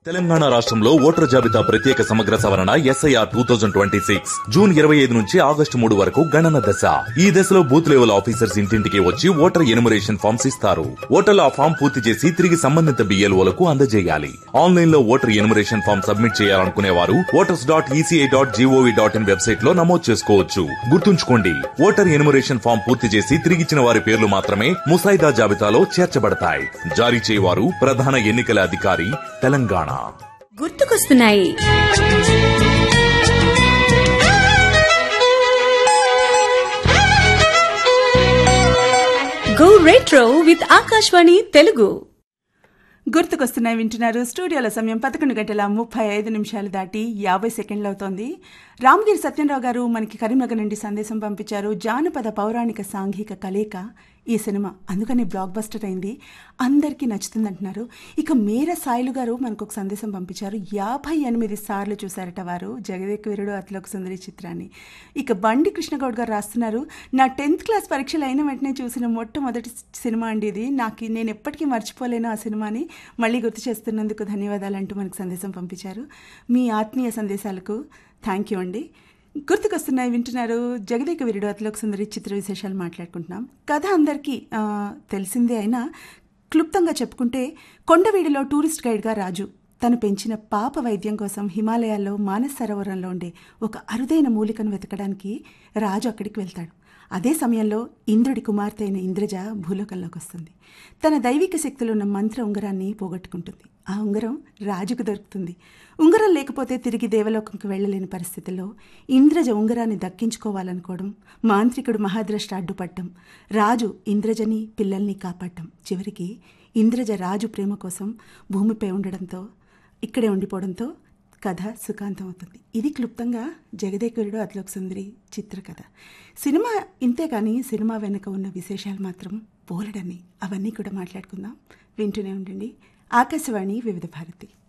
తెలంగాణ రాష్ట్రంలో ఓటర్ జాబితా ప్రత్యేక సమగ్ర సవరణ SIR two thousand twenty six June ఇరవై ఐదు నుంచి ఆగస్టు మూడు వరకు గణన దశ ఈ దశలో బూత్ లెవెల్ ఆఫీసర్స్ ఇంటింటికి వచ్చి ఓటర్ ఎనుమరేషన్ ఫామ్స్ ఇస్తారు ఓటర్లు ఆ ఫామ్ పూర్తి చేసి తిరిగి సంబంధిత బిఎల్ఓలకు అందజేయాలి ఆన్లైన్ లో ఓటర్ ఎనుమరేషన్ ఫామ్ సబ్మిట్ చేయాలనుకునే వారు voters dot ECI dot GOV dot in website లో నమోదు చేసుకోవచ్చు గుర్తుంచుకోండి ఓటర్ ఎనుమరేషన్ ఫామ్ పూర్తి చేసి తిరిగిచ్చిన వారి పేర్లు మాత్రమే ముసాయిదా జాబితాలో చేర్చబడతాయి జారీ చేయవారు ప్రధాన ఎన్నికల అధికారి తెలంగాణ గుర్తుకొస్తున్నాయి go retro with Akashvani Telugu గుర్తుకొస్తున్నాయి వింటున్నారు స్టూడియోల సమయం పదకొండు గంటల ముప్పై ఐదు నిమిషాలు దాటి యాభై సెకండ్లు అవుతోంది రామగిరి సత్యనరావు గారు మనకి కరీంనగర్ నుండి సందేశం పంపించారు జానపద పౌరాణిక సాంఘిక కలయిక ఈ సినిమా అందుకని బ్లాక్ బస్టర్ అయింది అందరికీ నచ్చుతుంది అంటున్నారు ఇక మేర సాయిలు గారు మనకు ఒక సందేశం పంపించారు యాభై ఎనిమిది సార్లు చూశారట వారు జగదేక్ వీరుడు అతిలోక సుందరి చిత్రాన్ని ఇక బండి కృష్ణగౌడ్ గారు రాస్తున్నారు నా టెన్త్ క్లాస్ పరీక్షలు అయిన వెంటనే చూసిన మొట్టమొదటి సినిమా అండి ఇది నాకు నేను ఎప్పటికీ మర్చిపోలేను ఆ సినిమాని మళ్ళీ గుర్తు చేస్తున్నందుకు ధన్యవాదాలు అంటూ మనకు సందేశం పంపించారు మీ ఆత్మీయ సందేశాలకు థ్యాంక్ యూ అండి గుర్తుకొస్తున్నాయి వింటున్నారు జగదేక వీరుడు అతిలోక సుందరి చిత్ర విశేషాలు మాట్లాడుకుంటున్నాం కథ అందరికీ ఆ, తెలిసిందే అయినా క్లుప్తంగా చెప్పుకుంటే కొండవీడిలో టూరిస్ట్ గైడ్గా రాజు తను పెంచిన పాప వైద్యం కోసం హిమాలయాల్లో మానస్ సరోవరంలో ఉండే ఒక అరుదైన మూలికను వెతకడానికి రాజు అక్కడికి వెళ్తాడు అదే సమయంలో ఇంద్రుడి కుమార్తె అయిన ఇంద్రజ భూలోకంలోకి వస్తుంది తన దైవిక శక్తులున్న మంత్ర ఉంగరాన్ని పోగొట్టుకుంటుంది ఆ ఉంగరం రాజుకు దొరుకుతుంది ఉంగరం లేకపోతే తిరిగి దేవలోకంకి వెళ్ళలేని పరిస్థితుల్లో ఇంద్రజ ఉంగరాన్ని దక్కించుకోవాలనుకోవడం మాంత్రికుడు మహాద్రష్ట అడ్డుపట్టడం రాజు ఇంద్రజని పిల్లల్ని కాపాడటం చివరికి ఇంద్రజ రాజు ప్రేమ కోసం భూమిపై ఉండడంతో ఇక్కడే ఉండిపోవడంతో కథ సుఖాంతం అవుతుంది ఇది క్లుప్తంగా జగదేకురుడు అతిలోక సుందరి చిత్రకథ సినిమా ఇంతే కానీ సినిమా వెనుక ఉన్న విశేషాలు మాత్రం పోలడని అవన్నీ కూడా మాట్లాడుకుందాం వింటూనే ఉండండి ఆకాశవాణి వివిధ భారతి